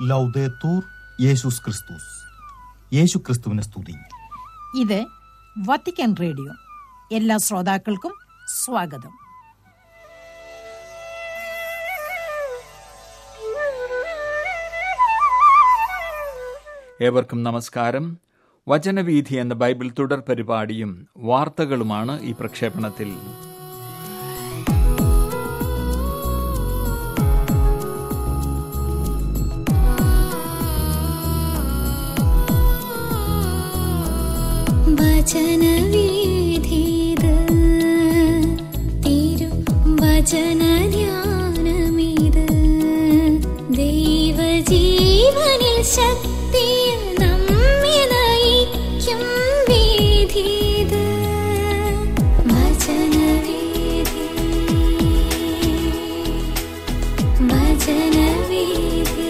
ലൗദേത്തൂർ യേശുസ് ക്രിസ്തുസ് യേശു ക്രിസ്തുവിനെ സ്തുതി ഇത് വത്തിക്കാൻ റേഡിയോ എല്ലാ ശ്രോതാക്കൾക്കും സ്വാഗതം ഏവർക്കും നമസ്കാരം വചനവീഥി എന്ന ബൈബിൾ തുടർ പരിപാടിയും വാർത്തകളുമാണ് ഈ പ്രക്ഷേപണത്തിൽ വചനവീഥിത് തിരു വചനധ്യാനമിത് ദൈവജീവനിൽ ശക്തിയിൽ നമ്മെ നയിക്കും വീഥിത് വചനവീഥി വചനവീഥി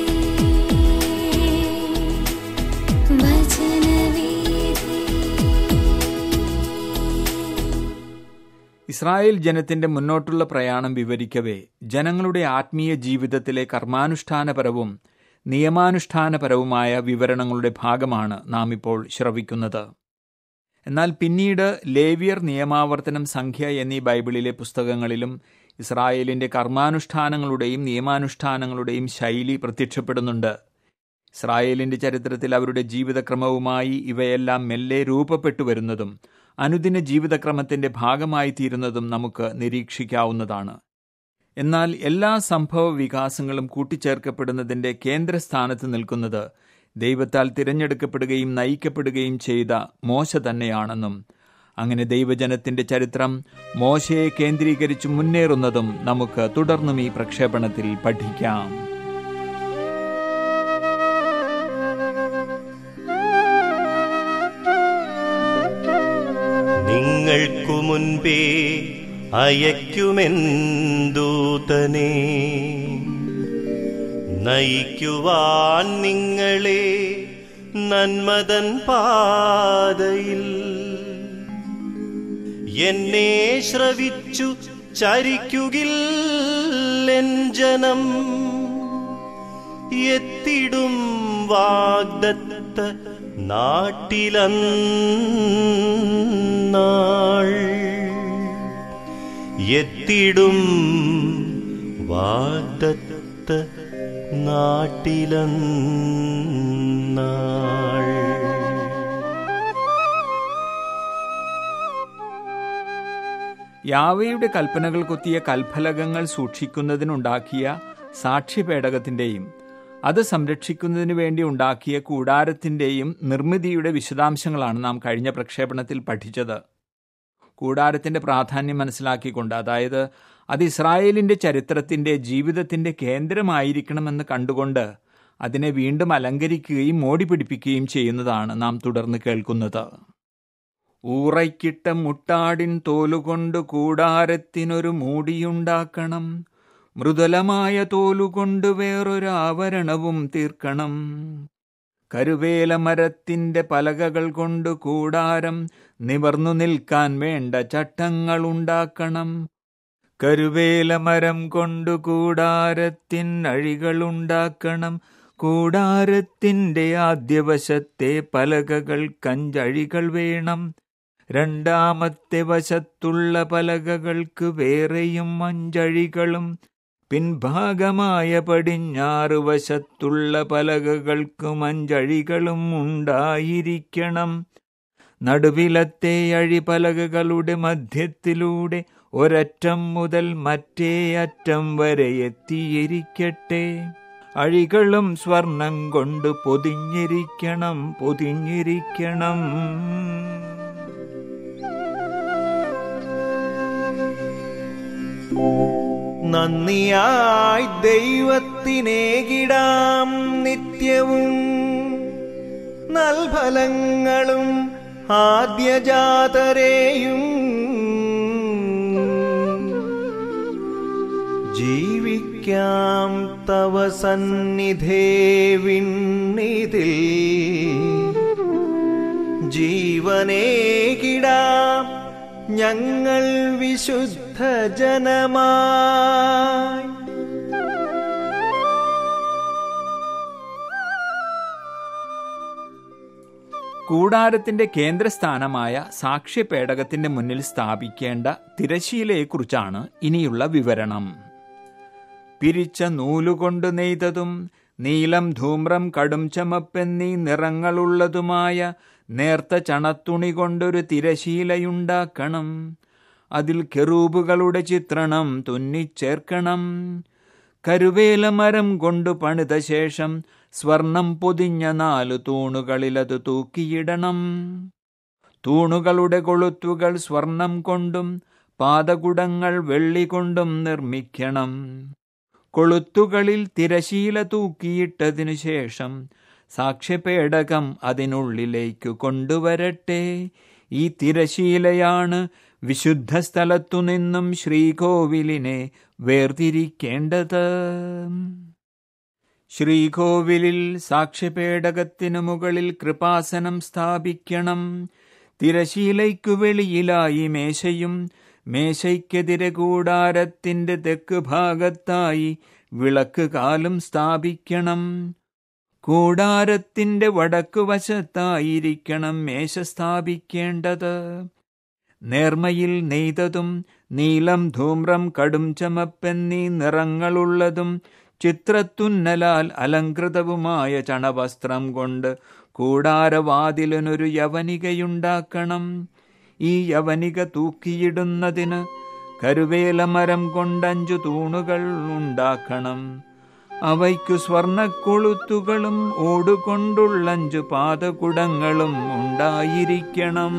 ഇസ്രായേൽ ജനത്തിന്റെ മുന്നോട്ടുള്ള പ്രയാണം വിവരിക്കവേ ജനങ്ങളുടെ ആത്മീയ ജീവിതത്തിലെ കർമാനുഷ്ഠാനപരവും നിയമാനുഷ്ഠാനപരവുമായ വിവരണങ്ങളുടെ ഭാഗമാണ് നാം ഇപ്പോൾ ശ്രവിക്കുന്നത് എന്നാൽ പിന്നീട് ലേവിയർ നിയമാവർത്തനം സംഖ്യ എന്നീ ബൈബിളിലെ പുസ്തകങ്ങളിലും ഇസ്രായേലിന്റെ കർമാനുഷ്ഠാനങ്ങളുടെയും നിയമാനുഷ്ഠാനങ്ങളുടെയും ശൈലി പ്രത്യക്ഷപ്പെടുന്നുണ്ട് ഇസ്രായേലിന്റെ ചരിത്രത്തിൽ അവരുടെ ജീവിതക്രമവുമായി ഇവയെല്ലാം മെല്ലെ രൂപപ്പെട്ടു വരുന്നതും അനുദിന ജീവിതക്രമത്തിന്റെ ഭാഗമായി തീരുന്നതും നമുക്ക് നിരീക്ഷിക്കാവുന്നതാണ് എന്നാൽ എല്ലാ സംഭവ വികാസങ്ങളും കൂട്ടിച്ചേർക്കപ്പെടുന്നതിന്റെ കേന്ദ്രസ്ഥാനത്ത് നിൽക്കുന്നത് ദൈവത്താൽ തിരഞ്ഞെടുക്കപ്പെടുകയും നയിക്കപ്പെടുകയും ചെയ്ത മോശ തന്നെയാണെന്നും അങ്ങനെ ദൈവജനത്തിന്റെ ചരിത്രം മോശയെ കേന്ദ്രീകരിച്ച് മുന്നേറുന്നതും നമുക്ക് തുടർന്നും ഈ പ്രക്ഷേപണത്തിൽ പഠിക്കാം നിങ്ങൾക്കു മുൻപേ അയക്കുമെന്തൂതനെ നയിക്കുവാൻ നിങ്ങളെ നന്മതൻ പാതയിൽ എന്നെ ശ്രവിച്ചു ചരിക്കുകിൽ എൻ ജനം എത്തിടും വാഗ്ദത്ത നാട്ടിലന്നാൾ എത്തിടും വാഗ്ദത്ത നാട്ടിലന്നാൾ യാവയുടെ കൽപ്പനകൾ കൊത്തിയ കൽഫലകങ്ങൾ സൂക്ഷിക്കുന്നതിനുണ്ടാക്കിയ സാക്ഷ്യപേടകത്തിന്റെയും അത് സംരക്ഷിക്കുന്നതിനു വേണ്ടി ഉണ്ടാക്കിയ കൂടാരത്തിന്റെയും നിർമ്മിതിയുടെ വിശദാംശങ്ങളാണ് നാം കഴിഞ്ഞ പ്രക്ഷേപണത്തിൽ പഠിച്ചത് കൂടാരത്തിന്റെ പ്രാധാന്യം മനസ്സിലാക്കിക്കൊണ്ട് അതായത് അത് ഇസ്രായേലിന്റെ ചരിത്രത്തിന്റെ ജീവിതത്തിന്റെ കേന്ദ്രമായിരിക്കണമെന്ന് കണ്ടുകൊണ്ട് അതിനെ വീണ്ടും അലങ്കരിക്കുകയും മോടി പിടിപ്പിക്കുകയും ചെയ്യുന്നതാണ് നാം തുടർന്ന് കേൾക്കുന്നത് ഊറയ്ക്കിട്ട മുട്ടാടിൻ തോലുകൊണ്ട് കൂടാരത്തിനൊരു മൂടിയുണ്ടാക്കണം മൃദുലമായ തോലുകൊണ്ട് വേറൊരു ആവരണവും തീർക്കണം കരുവേല മരത്തിന്റെ പലകകൾ കൊണ്ട് കൂടാരം നിവർന്നു നിൽക്കാൻ വേണ്ട ചട്ടങ്ങളുണ്ടാക്കണം കരുവേല മരം കൊണ്ട് കൂടാരത്തിൻ അഴികളുണ്ടാക്കണം കൂടാരത്തിന്റെ ആദ്യവശത്തെ പലകകൾ കഞ്ചഴികൾ വേണം രണ്ടാമത്തെ വശത്തുള്ള പലകകൾക്ക് വേറെയും അഞ്ചഴികളും പിൻഭാഗമായ പടിഞ്ഞാറ് വശത്തുള്ള പലകകൾക്കും അഞ്ചഴികളും ഉണ്ടായിരിക്കണം നടുവിലത്തെ അഴിപലകകളുടെ മധ്യത്തിലൂടെ ഒരറ്റം മുതൽ മറ്റേ അറ്റം വരെ എത്തിയിരിക്കട്ടെ അഴികളും സ്വർണം കൊണ്ട് പൊതിഞ്ഞിരിക്കണം പൊതിഞ്ഞിരിക്കണം നന്ദിയായി ദൈവത്തിനേകിടാം നിത്യവും നൽഫലങ്ങളും ആദ്യജാതരെയും ജീവിക്കാം തവ സന്നിധേ വിണ്ണിതിൽ ജീവനേകിടാം ഞങ്ങൾ വിശുദ്ധ ജനമായി കൂടാരത്തിന്റെ കേന്ദ്രസ്ഥാനമായ സാക്ഷ്യപേടകത്തിന്റെ മുന്നിൽ സ്ഥാപിക്കേണ്ട തിരശീലയെക്കുറിച്ചാണ് ഇനിയുള്ള വിവരണം പിരിച്ച നൂലുകൊണ്ട് നെയ്തതും നീലം ധൂമ്രം കടും ചമപ്പെന്നീ നിറങ്ങളുള്ളതുമായ നേർത്ത ചണത്തുണി കൊണ്ടൊരു തിരശീലയുണ്ടാക്കണം അതിൽ കെറൂബുകളുടെ ചിത്രണം തുന്നിച്ചേർക്കണം കരുവേല മരം കൊണ്ടു പണിത ശേഷം സ്വർണം പൊതിഞ്ഞ നാലു തൂണുകളിലത് തൂക്കിയിടണം തൂണുകളുടെ കൊളുത്തുകൾ സ്വർണം കൊണ്ടും പാദകുടങ്ങൾ വെള്ളി കൊണ്ടും നിർമ്മിക്കണം കൊളുത്തുകളിൽ തിരശീല തൂക്കിയിട്ടതിനു ശേഷം സാക്ഷ്യപേടകം അതിനുള്ളിലേക്ക് കൊണ്ടുവരട്ടെ ഈ തിരശീലയാണ് വിശുദ്ധ സ്ഥലത്തു നിന്നും ശ്രീകോവിലിനെ വേർതിരിക്കേണ്ടത് ശ്രീകോവിലിൽ സാക്ഷ്യപേടകത്തിനു മുകളിൽ കൃപാസനം സ്ഥാപിക്കണം തിരശീലയ്ക്കു വെളിയിലായി മേശയും മേശയ്ക്കെതിരെ കൂടാരത്തിന്റെ തെക്ക് ഭാഗത്തായി വിളക്ക് കാലും സ്ഥാപിക്കണം കൂടാരത്തിന്റെ വടക്കു വശത്തായിരിക്കണം മേശ സ്ഥാപിക്കേണ്ടത് നേർമയിൽ നെയ്തതും നീലം ധൂമ്രം കടും ചമപ്പെന്നീ നിറങ്ങളുള്ളതും ചിത്രത്തുന്നലാൽ അലങ്കൃതവുമായ ചണവസ്ത്രം കൊണ്ട് കൂടാരവാതിലിനൊരു യവനികയുണ്ടാക്കണം ഈ യവനിക തൂക്കിയിടുന്നതിന് കരുവേലമരം കൊണ്ടഞ്ചു തൂണുകൾ ഉണ്ടാക്കണം അവയ്ക്കു സ്വർണക്കൊളുത്തുകളും ഓടുകൊണ്ടുള്ളഞ്ചു പാദകുടങ്ങളും ഉണ്ടായിരിക്കണം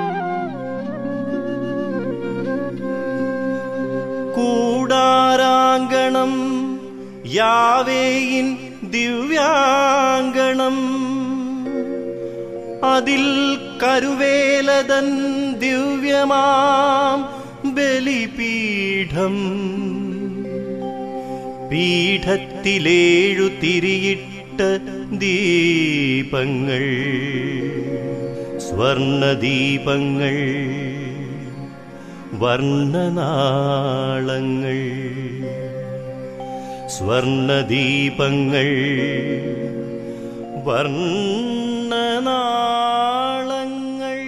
കൂടാരാങ്കണം യാവേയിൻ ദിവ്യാങ്കണം അതിൽ കരുവേലതൻ ദിവ്യമാം ബലിപീഠം പീഠത്തിലേഴു തിരിയിട്ട ദീപങ്ങൾ സ്വർണദീപങ്ങൾ വർണ്ണനാളങ്ങൾ സ്വർണദീപങ്ങൾ വർണ്ണനാളങ്ങൾ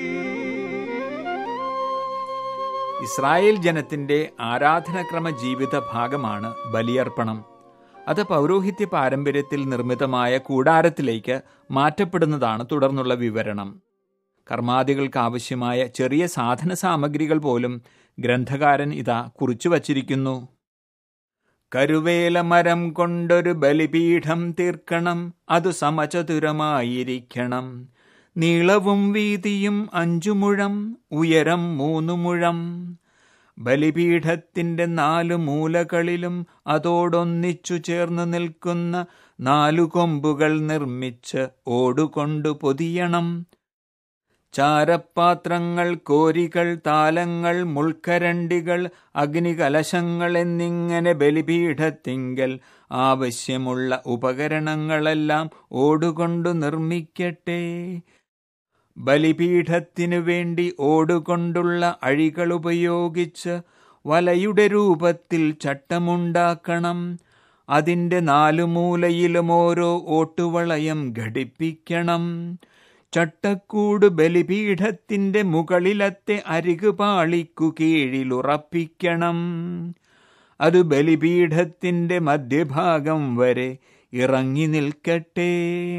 ഇസ്രായേൽ ജനത്തിന്റെ ആരാധനക്രമ ജീവിത ഭാഗമാണ് ബലിയർപ്പണം അത് പൗരോഹിത്യ പാരമ്പര്യത്തിൽ നിർമ്മിതമായ കൂടാരത്തിലേക്ക് മാറ്റപ്പെടുന്നതാണ് തുടർന്നുള്ള വിവരണം കർമാദികൾക്ക് ആവശ്യമായ ചെറിയ സാധന സാമഗ്രികൾ പോലും ഗ്രന്ഥകാരൻ ഇതാ കുറിച്ചു വച്ചിരിക്കുന്നു കരുവേല മരം കൊണ്ടൊരു ബലിപീഠം തീർക്കണം അത് സമചതുരമായിരിക്കണം നീളവും വീതിയും അഞ്ചു മുഴം ഉയരം മൂന്നു മുഴം ബലിപീഠത്തിന്റെ നാലു മൂലകളിലും അതോടൊന്നിച്ചു ചേർന്ന് നിൽക്കുന്ന നാലു കൊമ്പുകൾ നിർമ്മിച്ച് ഓടുകൊണ്ടു പൊതിയണം ചാരപ്പാത്രങ്ങൾ കോരികൾ താലങ്ങൾ മുൾക്കരണ്ടികൾ അഗ്നികലശങ്ങൾ എന്നിങ്ങനെ ബലിപീഠത്തിങ്കൽ ആവശ്യമുള്ള ഉപകരണങ്ങളെല്ലാം ഓടുകൊണ്ടു നിർമ്മിക്കട്ടെ ബലിപീഠത്തിനു വേണ്ടി ഓടുകൊണ്ടുള്ള അഴികൾ ഉപയോഗിച്ച് വലയുടെ രൂപത്തിൽ ചട്ടമുണ്ടാക്കണം അതിന്റെ നാലു മൂലയിലും ഓരോ ഓട്ടുവളയം ഘടിപ്പിക്കണം ചട്ടക്കൂട് ബലിപീഠത്തിന്റെ മുകളിലത്തെ അരികുപാളിക്കു കീഴിലുറപ്പിക്കണം അത് ബലിപീഠത്തിന്റെ മധ്യഭാഗം വരെ ഇറങ്ങി നിൽക്കട്ടെ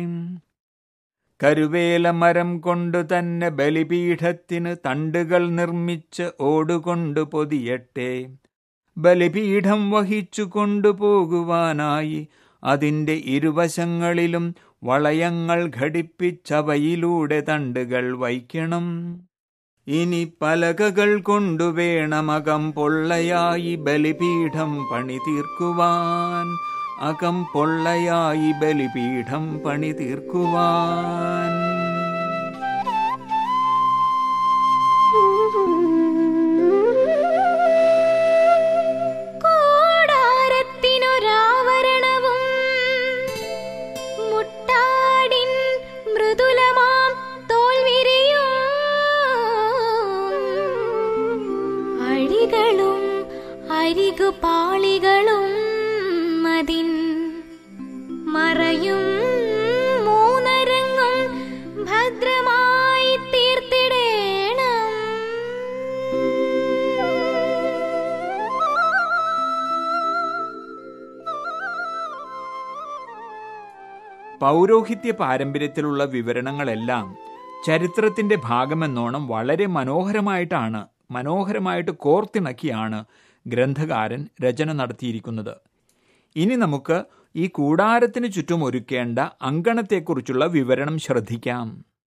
കരുവേല മരം കൊണ്ടു തന്നെ ബലിപീഠത്തിന് തണ്ടുകൾ നിർമ്മിച്ച് ഓടുകൊണ്ട് പൊതിയട്ടെ ബലിപീഠം വഹിച്ചു കൊണ്ടുപോകുവാനായി അതിന്റെ ഇരുവശങ്ങളിലും വളയങ്ങൾ ഘടിപ്പിച്ചവയിലൂടെ തണ്ടുകൾ വയ്ക്കണം ഇനി പലകകൾ കൊണ്ടുവേണം അകം പൊള്ളയായി ബലിപീഠം പണി തീർക്കുവാൻ അകം പൊള്ളയായി ബലിപീഠം പണി തീർക്കുവാൻ കൂടാരത്തിനൊരാവരണവും മുട്ടാടിൻ മൃദുലമാം തോൽവിരിയും അഴികളും അരികുപാളികളും അതിൻ മറയും മൂന്നരങ്ങും ഭദ്ര പൗരോഹിത്യ പാരമ്പര്യത്തിലുള്ള വിവരണങ്ങളെല്ലാം ചരിത്രത്തിന്റെ ഭാഗമെന്നോണം വളരെ മനോഹരമായിട്ടാണ് മനോഹരമായിട്ട് കോർത്തിണക്കിയാണ് ഗ്രന്ഥകാരൻ രചന നടത്തിയിരിക്കുന്നത് ഇനി നമുക്ക് ഈ കൂടാരത്തിന് ചുറ്റും ഒരുക്കേണ്ട അങ്കണത്തെക്കുറിച്ചുള്ള വിവരണം ശ്രദ്ധിക്കാം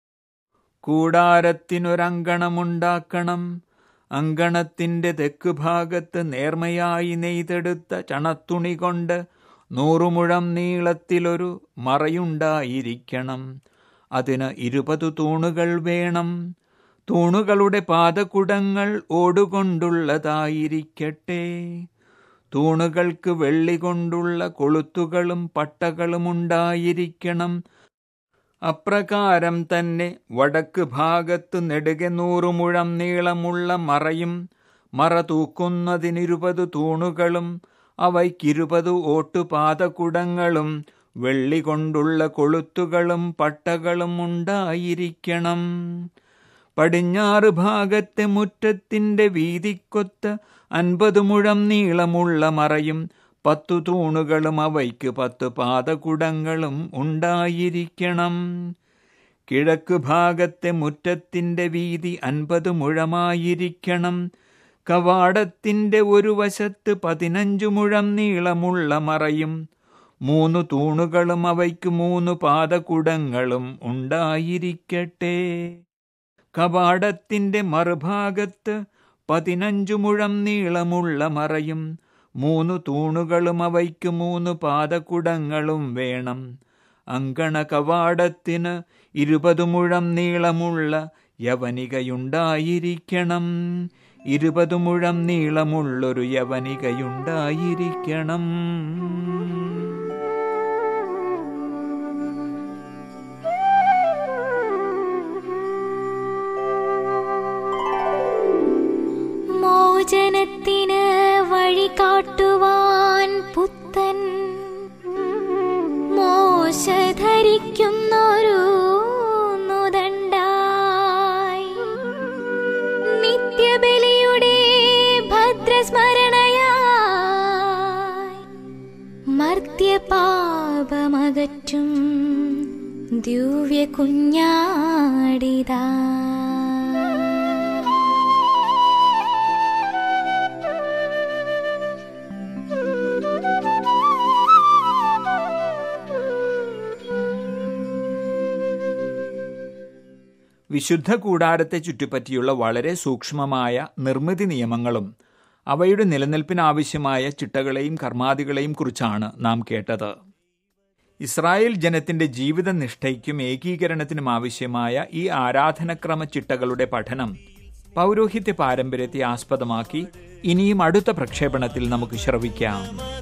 കൂടാരത്തിനൊരങ്കണമുണ്ടാക്കണം അങ്കണത്തിന്റെ തെക്ക് ഭാഗത്ത് നേർമയായി നെയ്തെടുത്ത ചണത്തുണി കൊണ്ട് നൂറുമുഴം നീളത്തിലൊരു മറയുണ്ടായിരിക്കണം അതിന് ഇരുപത് തൂണുകൾ വേണം തൂണുകളുടെ പാദകുടങ്ങൾ ഓടുകൊണ്ടുള്ളതായിരിക്കട്ടെ തൂണുകൾക്ക് വെള്ളി കൊണ്ടുള്ള കൊളുത്തുകളും പട്ടകളും ഉണ്ടായിരിക്കണം അപ്രകാരം തന്നെ വടക്ക് ഭാഗത്ത് നെടുകെ നൂറു മുഴം നീളമുള്ള മറയും മറ തൂക്കുന്നതിനിരുപത് തൂണുകളും അവയ്ക്കിരുപത് ഓട്ടുപാതകുടങ്ങളും വെള്ളി കൊണ്ടുള്ള കൊളുത്തുകളും പട്ടകളും ഉണ്ടായിരിക്കണം പടിഞ്ഞാറ് ഭാഗത്തെ മുറ്റത്തിന്റെ വീതിക്കൊത്ത് അൻപത് മുഴം നീളമുള്ള മറയും പത്തു തൂണുകളും അവയ്ക്ക് പത്ത് പാതകുടങ്ങളും ഉണ്ടായിരിക്കണം കിഴക്ക് ഭാഗത്തെ മുറ്റത്തിന്റെ വീതി അൻപത് മുഴമായിരിക്കണം കവാടത്തിന്റെ ഒരു വശത്ത് പതിനഞ്ചു മുഴം നീളമുള്ള മറയും മൂന്ന് തൂണുകളും അവയ്ക്ക് മൂന്ന് പാതകുടങ്ങളും ഉണ്ടായിരിക്കട്ടെ കവാടത്തിന്റെ മറുഭാഗത്ത് പതിനഞ്ചു മുഴം നീളമുള്ള മറയും മൂന്ന് തൂണുകളും അവയ്ക്ക് മൂന്ന് പാതകുടങ്ങളും വേണം അങ്കണ കവാടത്തിന് ഇരുപത് മുഴം നീളമുള്ള യവനികയുണ്ടായിരിക്കണം ഇരുപത് മുഴം നീളമുള്ളൊരു യവനികയുണ്ടായിരിക്കണം മോചനത്തിന് വഴി കാട്ടുവാൻ പുത്തൻ മോശ ധരിക്കുന്നൊരു നുദണ്ടായി നിത്യബലിയുടെ ഭദ്രസ്മരണയായി മർത്യപാപമകറ്റും ദിവ്യ കുഞ്ഞാടിതാ വിശുദ്ധ കൂടാരത്തെ ചുറ്റിപ്പറ്റിയുള്ള വളരെ സൂക്ഷ്മമായ നിർമ്മിതി നിയമങ്ങളും അവയുടെ നിലനിൽപ്പിനാവശ്യമായ ചിട്ടകളെയും കർമാദികളെയും കുറിച്ചാണ് നാം കേട്ടത് ഇസ്രായേൽ ജനത്തിന്റെ ജീവിത നിഷ്ഠയ്ക്കും ഏകീകരണത്തിനും ആവശ്യമായ ഈ ആരാധനക്രമ ചിട്ടകളുടെ പഠനം പൗരോഹിത്യ പാരമ്പര്യത്തെ ആസ്പദമാക്കി ഇനിയും അടുത്ത പ്രക്ഷേപണത്തിൽ നമുക്ക് ശ്രവിക്കാം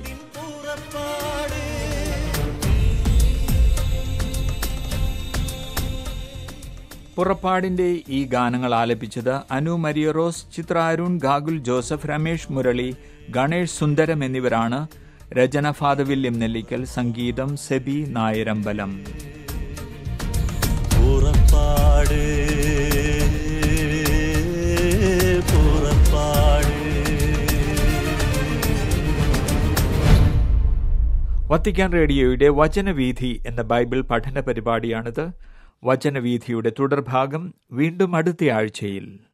പുറപ്പാടിന്റെ ഈ ഗാനങ്ങൾ ആലപിച്ചത് അനു മരിയറോസ് ചിത്ര അരുൺ ഗാഗുൽ ജോസഫ് രമേഷ് മുരളി ഗണേഷ് സുന്ദരം എന്നിവരാണ് രചന ഫാദ വില്യം നെല്ലിക്കൽ സംഗീതം സെബി നായരമ്പലം പുറപ്പാട് പുറപ്പാട് വത്തിക്കാൻ റേഡിയോയുടെ വചനവീഥി എന്ന ബൈബിൾ പഠന പരിപാടിയാണിത് വചനവീഥിയുടെ തുടർഭാഗം വീണ്ടും അടുത്ത ആഴ്ചയിൽ